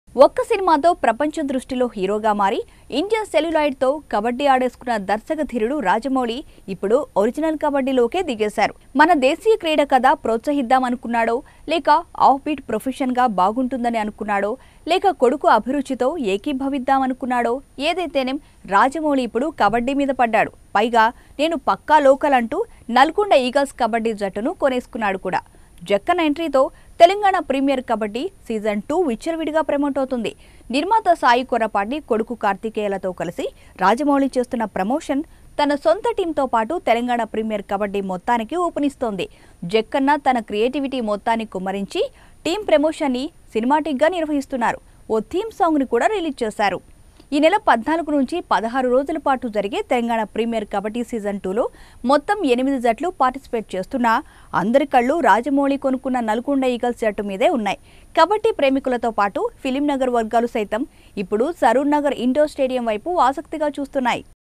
ఒక్క సినిమాతో ప్రపంచం దృష్టిలో హీరోగా మారి ఇండియా సెల్యులాయిడ్తో కబడ్డీ ఆడేసుకున్న దర్శక ధీరుడు రాజమౌళి ఇప్పుడు ఒరిజినల్ కబడ్డీలోకే దిగేశారు మన దేశీయ క్రీడ కథ ప్రోత్సహిద్దామనుకున్నాడో లేక ఆఫ్ బీట్ ప్రొఫెషన్గా బాగుంటుందని అనుకున్నాడో లేక కొడుకు అభిరుచితో ఏకీభవిద్దామనుకున్నాడో ఏదైతేనేం రాజమౌళి ఇప్పుడు కబడ్డీ మీద పడ్డాడు పైగా నేను పక్కా లోకల్ అంటూ నల్గొండ ఈగల్స్ కబడ్డీ జట్టును కొనేసుకున్నాడు కూడా జక్కన్ ఎంట్రీతో Telangana premier kabaddi season two విచ్చలవిడిగా ప్రమోట్ అవుతుంది నిర్మాత సాయి కొరపాటి కొడుకు కార్తికేయలతో కలిసి రాజమౌళి చేస్తున్న ప్రమోషన్ తన సొంత టీంతో పాటు తెలంగాణ ప్రీమియర్ కబడ్డీ మొత్తానికి ఊపునిస్తోంది జక్కన్న తన క్రియేటివిటీ మొత్తాన్ని కుమ్మరించి టీం ప్రమోషన్ని సినిమాటిక్గా నిర్వహిస్తున్నారు ఓ థీమ్ సాంగ్ని కూడా రిలీజ్ చేశారు ఈ నెల పద్నాలుగు నుంచి పదహారు రోజుల పాటు జరిగే తెలంగాణ ప్రీమియర్ కబడ్డీ సీజన్ టూలో మొత్తం ఎనిమిది జట్లు పార్టిసిపేట్ చేస్తున్నా అందరి కళ్ళు రాజమౌళి కొనుక్కున్న నల్గొండ ఈగల్స్ జట్టు మీదే ఉన్నాయి కబడ్డీ ప్రేమికులతో పాటు ఫిలిం నగర్ వర్గాలు సైతం ఇప్పుడు సరూర్ నగర్ ఇండోర్ స్టేడియం వైపు ఆసక్తిగా చూస్తున్నాయి